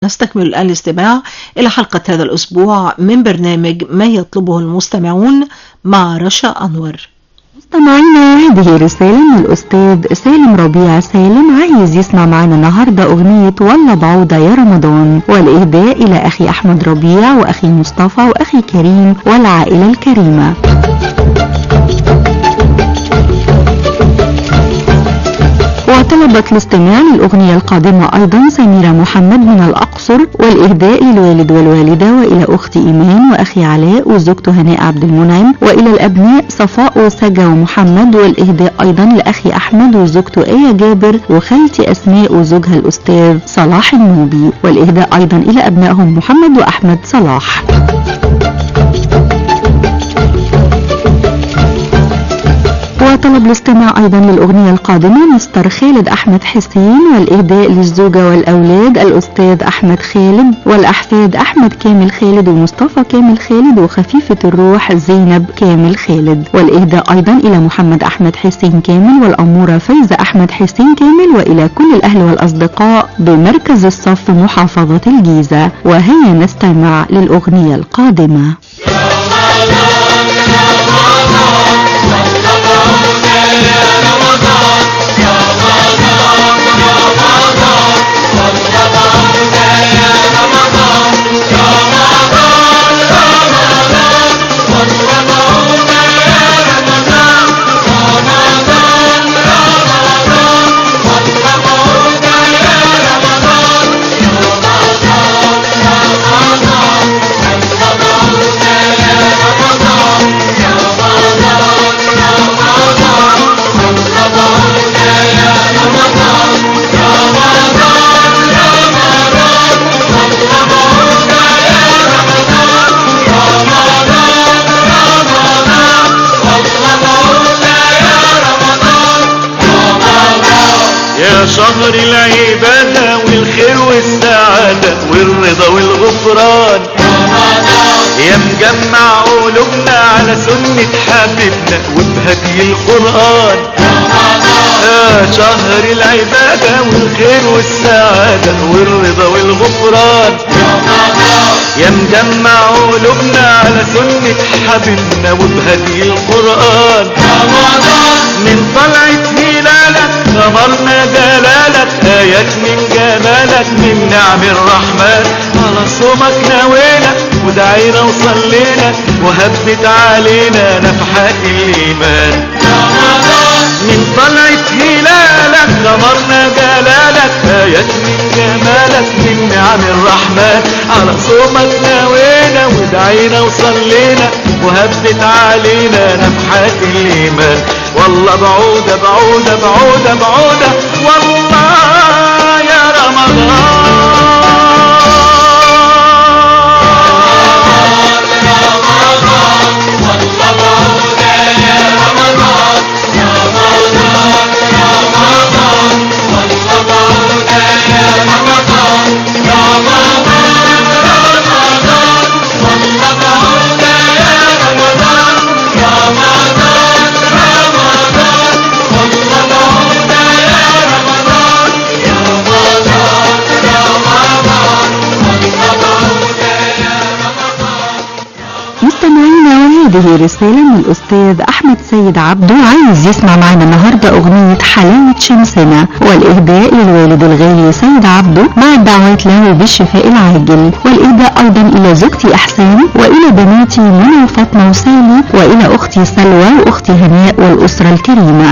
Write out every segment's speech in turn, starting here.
نستكمل الآن الاستماع إلى حلقة هذا الأسبوع من برنامج ما يطلبه المستمعون مع رشا أنور مستمعينا هذه رسالة من الأستاذ سالم ربيع سالم عايز يسمع معنا النهاردة أغنية ولا بعودة يا رمضان والإهداء إلى أخي أحمد ربيع وأخي مصطفى وأخي كريم والعائلة الكريمة وطلبت الاستماع للأغنية القادمة أيضا سميرة محمد من الأقصر والإهداء للوالد والوالدة وإلى أختي إيمان وأخي علاء وزوجته هناء عبد المنعم وإلى الأبناء صفاء وسجا ومحمد والإهداء أيضا لأخي أحمد وزوجته آية جابر وخالتي أسماء وزوجها الأستاذ صلاح النوبي والإهداء أيضا إلى أبنائهم محمد وأحمد صلاح وطلب الاستماع أيضا للأغنية القادمة مستر خالد أحمد حسين والإهداء للزوجة والأولاد الأستاذ أحمد خالد والأحفاد أحمد كامل خالد ومصطفى كامل خالد وخفيفة الروح زينب كامل خالد والإهداء أيضا إلى محمد أحمد حسين كامل والأمورة فايزة أحمد حسين كامل وإلى كل الأهل والأصدقاء بمركز الصف محافظة الجيزة وهيا نستمع للأغنية القادمة يا شهر العبادة والخير والسعادة والرضا والغفران يا مجمع قلوبنا على سنة حبيبنا وبهدي القرآن يا شهر العبادة والخير والسعادة والرضا والغفران يا مجمع قلوبنا على سنة حبيبنا وبهدي القرآن من طلعة هلالك غمرنا جلالك آيات من جمالك من نعم الرحمن على صومك نوينا ودعينا وصلينا وهبت علينا نفحات الإيمان من طلعة هلالك غمرنا جلالك آيات من جمالك من نعم الرحمن على صومك نوينا ودعينا وصلينا وهبت علينا نفحات الإيمان والله بعودة بعودة بعودة بعودة والله يا مستمعينا وهذه رسالة من الأستاذ أحمد سيد عبده عايز يسمع معنا النهاردة أغنية حلاوة شمسنا والإهداء للوالد الغالي سيد عبده مع الدعوات له بالشفاء العاجل والإهداء أيضا إلى زوجتي أحسان وإلى بناتي منى وفاطمة وسالي وإلى أختي سلوى وأختي هناء والأسرة الكريمة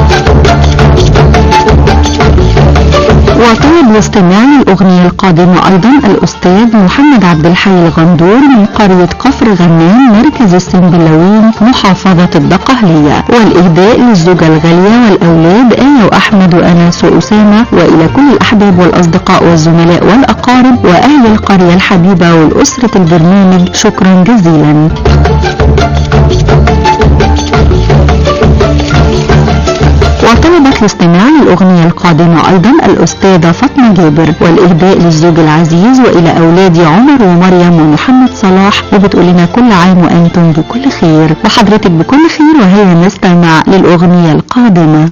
وطلب الاستماع للأغنية القادمة أيضا الأستاذ محمد عبد الحي الغندور من قرية كفر غنام مركز السنبلاوين محافظة الدقهلية والإهداء للزوجة الغالية والأولاد آية وأحمد وأنس وأسامة وإلى كل الأحباب والأصدقاء والزملاء والأقارب وأهل القرية الحبيبة والأسرة البرنامج شكرا جزيلا وطلبت الاستماع للأغنية القادمة أيضا الأستاذة فاطمة جابر والإهداء للزوج العزيز وإلى أولادي عمر ومريم ومحمد صلاح وبتقول لنا كل عام وأنتم بكل خير وحضرتك بكل خير وهي نستمع للأغنية القادمة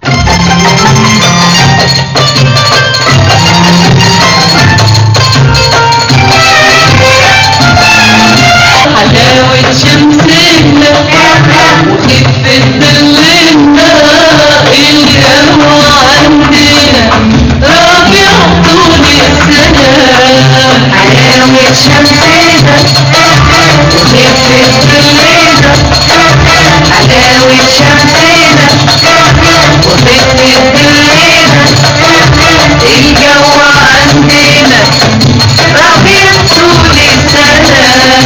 شمسنا وخفة ظلنا حلاوة شمسنا وخفة ظلنا الجو عندنا ربيع طول السنة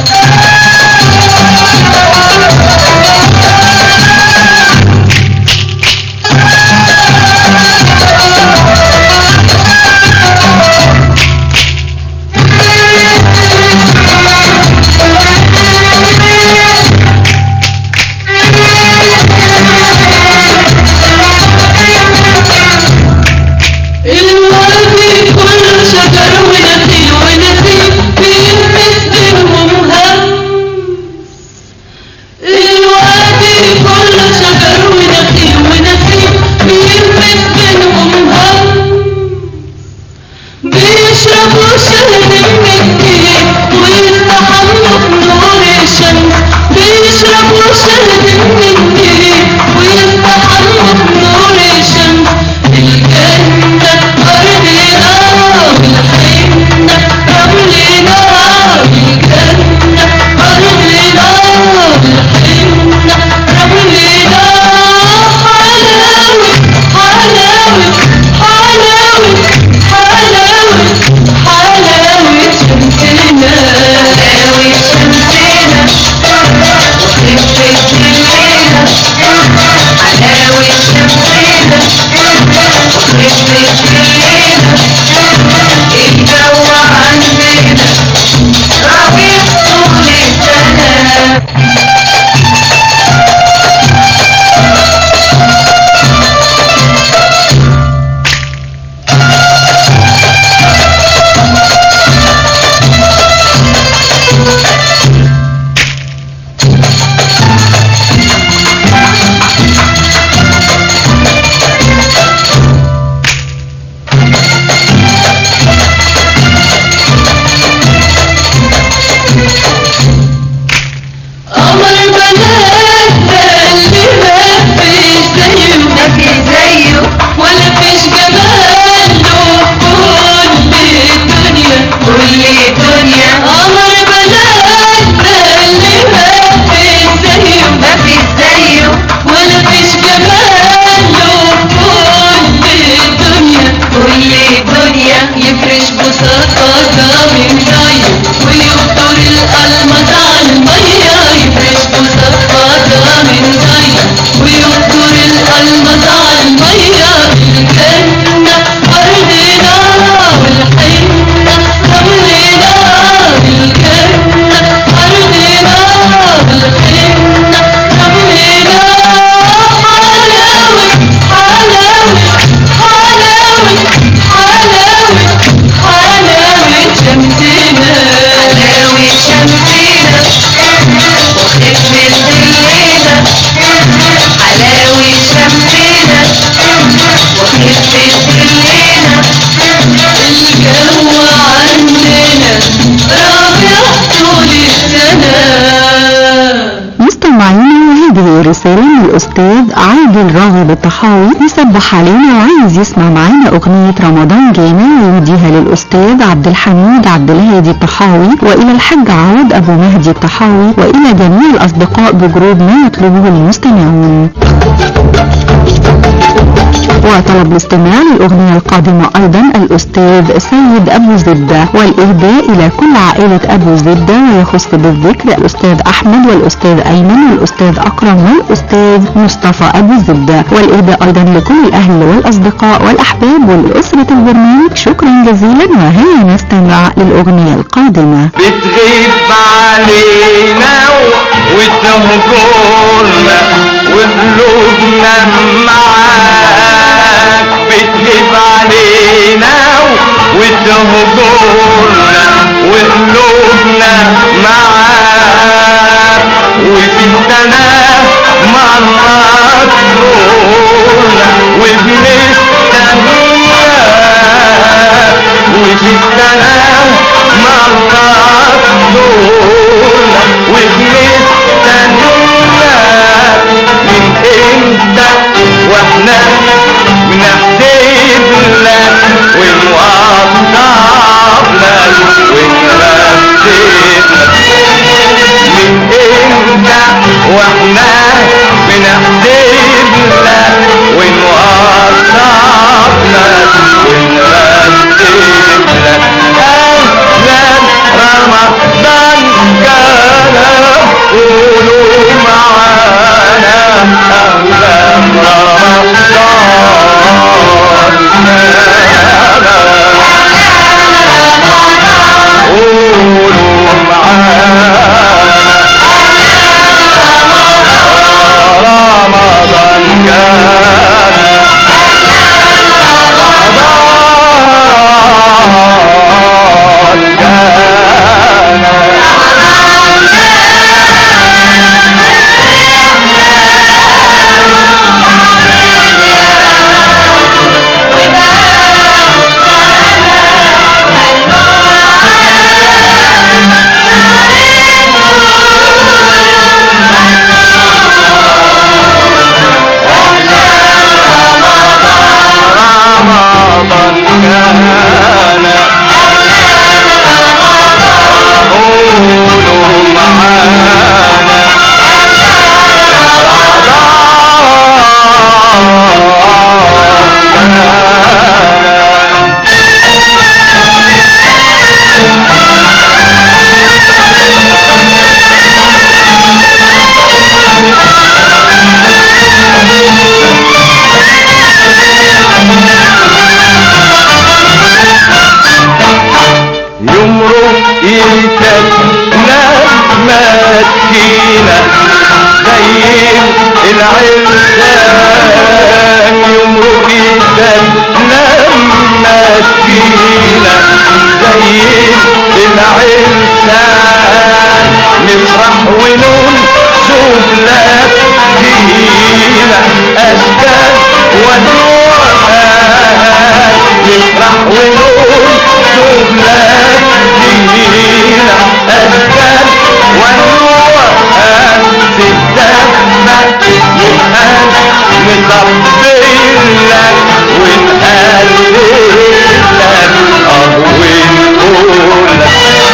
الوادي كله شجر ونخيل ونخيل بيلمس بينهم همس الوادي كله شجر ونخيل ونخيل بيلمس بينهم همس بيشربوا شهد من النيل ويستحموا بنور الشمس بيشربوا شهد من النيل ويستحموا بنور الشمس الجنة أرضنا والحنة رملنا الجنة أرضنا والحنة رملنا حلاوة حلاوة حلاوة حلاوة حلاوة شمسنا حلاوة شمسنا وخفة الليلة حلاوة شمسنا وخفة الليلة الجو عندنا ربيع طول السنة قمر بلدنا اللي مفيش زيه مفيش زيه ولا فيش جماله كل الدنيا كل الدنيا قمر بلدنا اللي مفيش زيه مفيش زيه ولا فيش جماله كل الدنيا كل الدنيا يفرش بساطة من زيه ويفطر القلمة على المية يفرش بساطة من زيه ويفطر القلمة على المية الجنة أرضنا والحنة رملنا الجنة أرضنا والحنة رملنا حلاوة حلاوة حلاوة حلاوة حلاوة شمسنا حلاوة شمسنا وخفة الليلة حلاوة شمسنا وخفة الليلة الجو عندنا ربيع طول السنة مستمعينا هذه رسالة من الأستاذ عادل راغب الطحاوي يصبح علينا وعايز يسمع معانا أغنية رمضان جانا ويهديها للأستاذ عبد الحميد عبد الهادي الطحاوي وإلى الحاج عوض أبو مهدي الطحاوي وإلى جميع الأصدقاء بجروب ما يطلبه المستمعون وطلب الاستماع للأغنية القادمة أيضا الأستاذ سيد أبو زبدة والإهداء إلى كل عائلة أبو زبدة ويخص بالذكر الأستاذ أحمد والأستاذ أيمن والأستاذ أكرم والأستاذ مصطفى أبو زبدة والإهداء أيضا لكل الأهل والأصدقاء والأحباب والأسرة البرنامج شكرا جزيلا وهيا نستمع للأغنية القادمة بتغيب علينا وتهجرنا وقلوبنا معاك بتغيب علينا وتهجرنا وقلوبنا معاك وفي السنة مرات نورنا وبنستناك وفي السنة مرات نورنا وبنستناك من امتى واحنا بنحسب لك ونوضب لك ونرتب عمره يستنى مسكينة زي العرسان يمرق يستنى مسكينة زي العرسان نفرح ونقول شوف لك فينا أشكال ونوعات نفرح ونقول شوف لك فينا أشكال ونوعات تتدمع نتقال نطبل لك ونقلب لك اه ونقول لك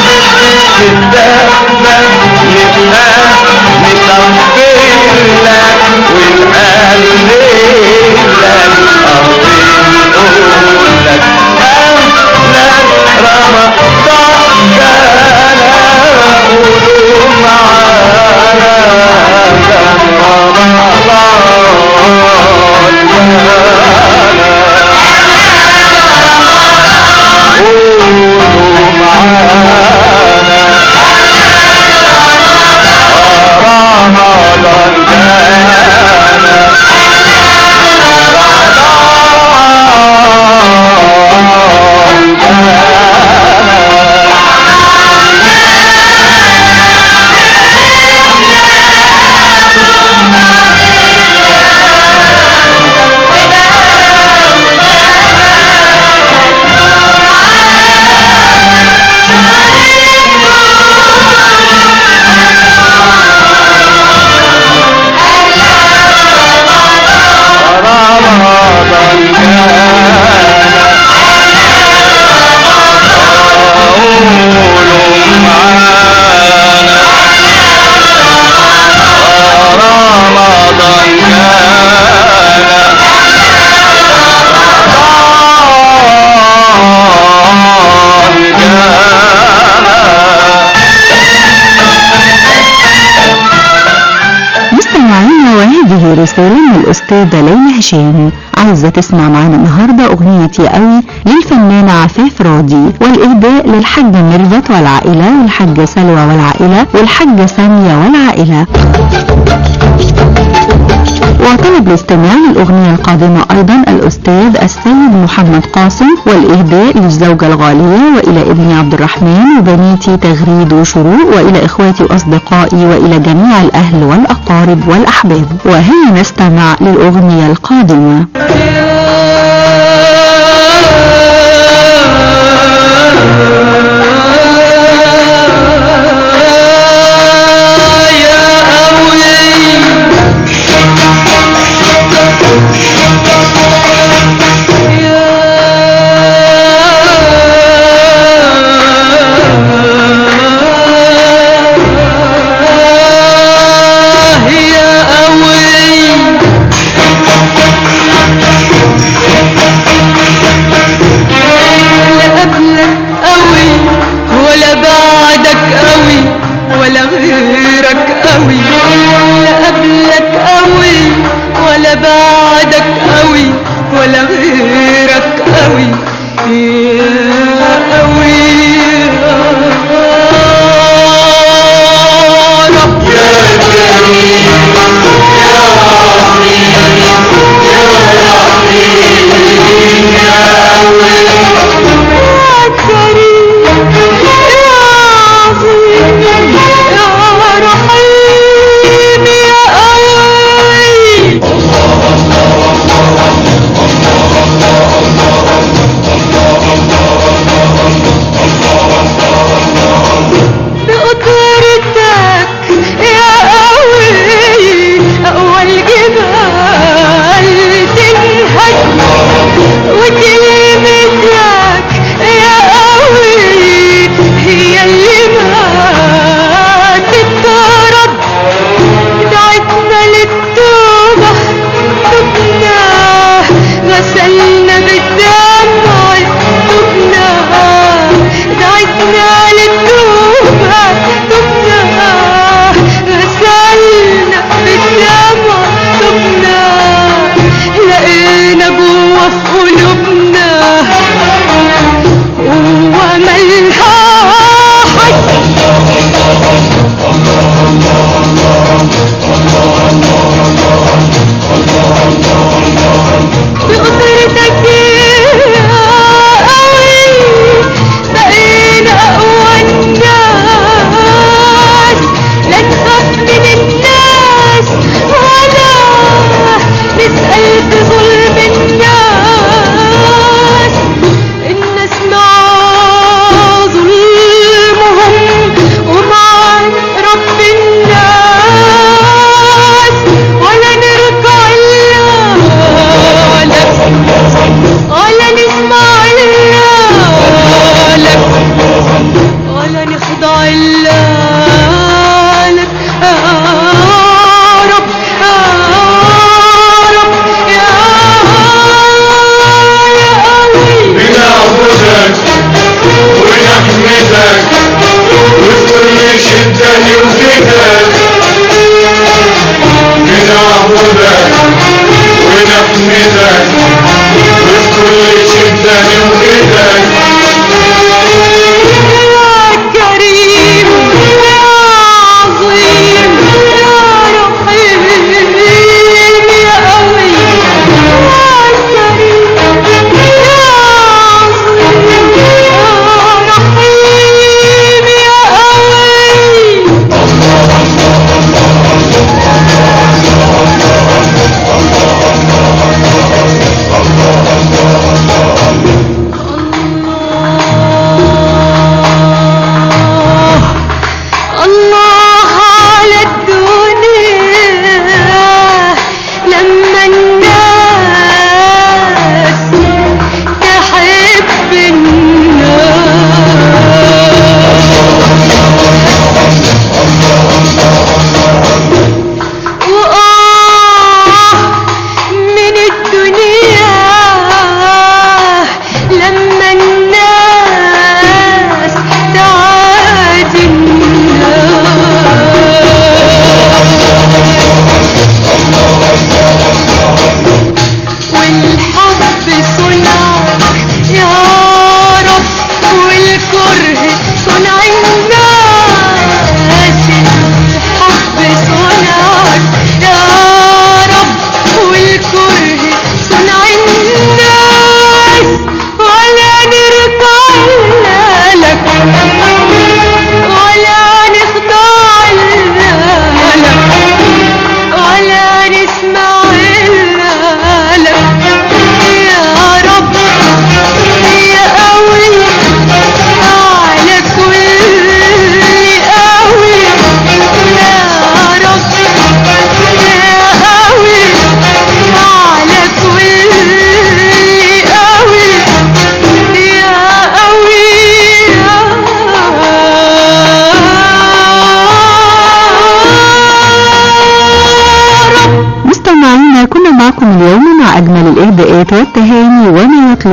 تتدمع نتقال نطبل لك ونقلب لك اه ونقول لك أهلا رمضان جانا قولوا معانا كان رمضان جانا قولوا معانا رمضان جانا رمضان جانا رمضان جانا قولوا معانا رمضان جانا رمضان جانا مستمعينا وهذه رسالة من الأستاذة ليلى هشام عايزة تسمع معانا النهاردة أغنية يا قوي للفنانة عفاف راضي والإهداء للحاج ميرفت والعائلة والحاجة سلوى والعائلة والحاجة سامية والعائلة وطلب الاستماع للأغنية القادمة أيضا الأستاذ السيد محمد قاسم والإهداء للزوجة الغالية وإلى ابني عبد الرحمن وبنيتي تغريد وشروق وإلى إخواتي وأصدقائي وإلى جميع الأهل والأقارب والأحباب وهيا نستمع للأغنية القادمة يا قوي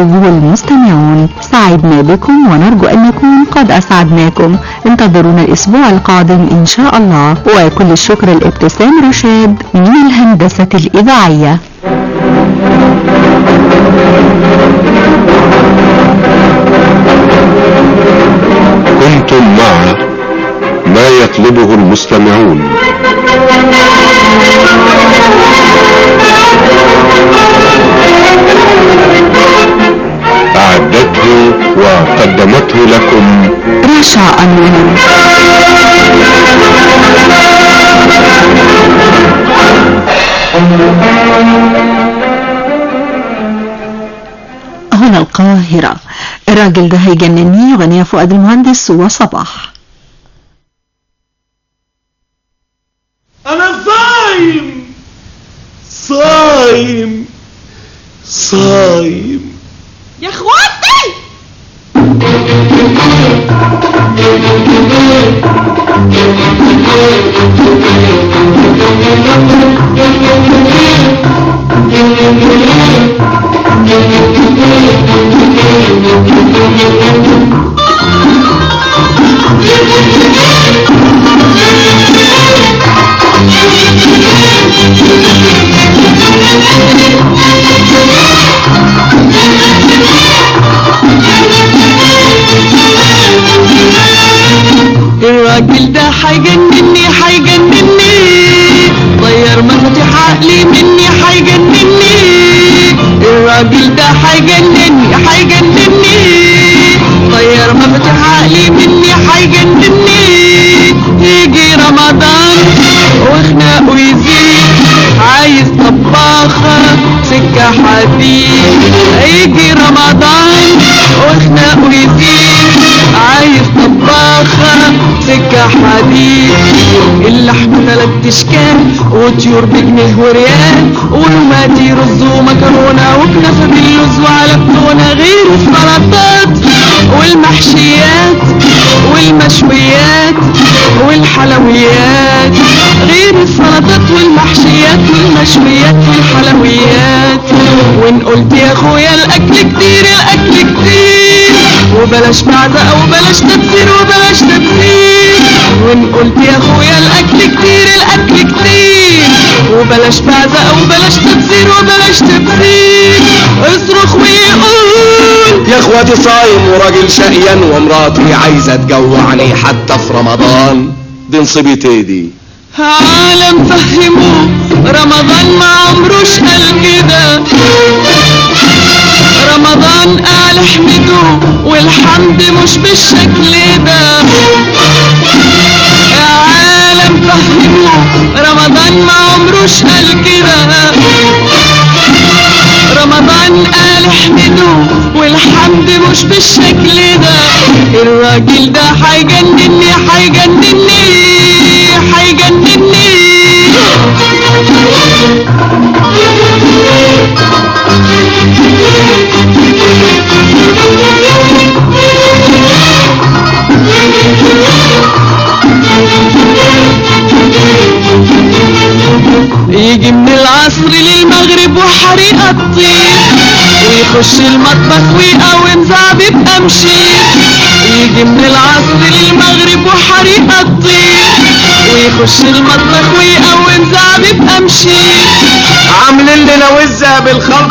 يطلبه المستمعون سعدنا بكم ونرجو أن نكون قد أسعدناكم انتظرونا الأسبوع القادم إن شاء الله وكل الشكر لابتسام رشاد من الهندسة الإذاعية كنتم مع ما يطلبه المستمعون أعدته وقدمته لكم رشا أنور هنا القاهرة الراجل ده هيجنني غنية فؤاد المهندس وصباح انا صايم صايم صايم يا اخواتي الراجل ده حيجنني حيجنني طير مفاتيح عقلي مني حيجنني الراجل ده حيجنني حيجنني طير مفاتيح عقلي مني حيجنني يجي رمضان وخناقه يزيد عايز طباخة سكة حديد يجي رمضان وخناقه يزيد عايز طباخة سكة حديد اللحم تلات اشكال وطيور بجنيه وريال ولوماتي رز ومكرونة وكنافة باللوز وعلى بتونة غير السلطات والمحشيات والمشويات والحلويات غير السلطات والمحشيات والمشويات والحلويات وان قلت يا اخويا الاكل كتير الاكل كتير وبلاش بعزق وبلاش تبذير وبلاش تبذير وان قلت يا اخويا الاكل كتير الاكل كتير وبلاش بعزق وبلاش تبذير وبلاش تبذير اصرخ ويقول يا اخواتي صايم وراجل شقيان ومراتي عايزة تجوعني حتى في رمضان دي نصيبتي دي عالم فهموه رمضان ما عمروش قال كده رمضان قال احمدوه والحمد مش بالشكل ده يا عالم فهموه رمضان ما عمروش قال كده رمضان قال احمدوه والحمد مش بالشكل ده الراجل ده حيجنني حيجنني حيجنني يجي من العصر للمغرب وحريقة تطير ويخش المطبخ ويقوم زعبيب أمشير يجي من العصر للمغرب وحريقة تطير ويخش المطبخ ويقوم زعبيب أمشير عاملين لنا وزة بالخلطة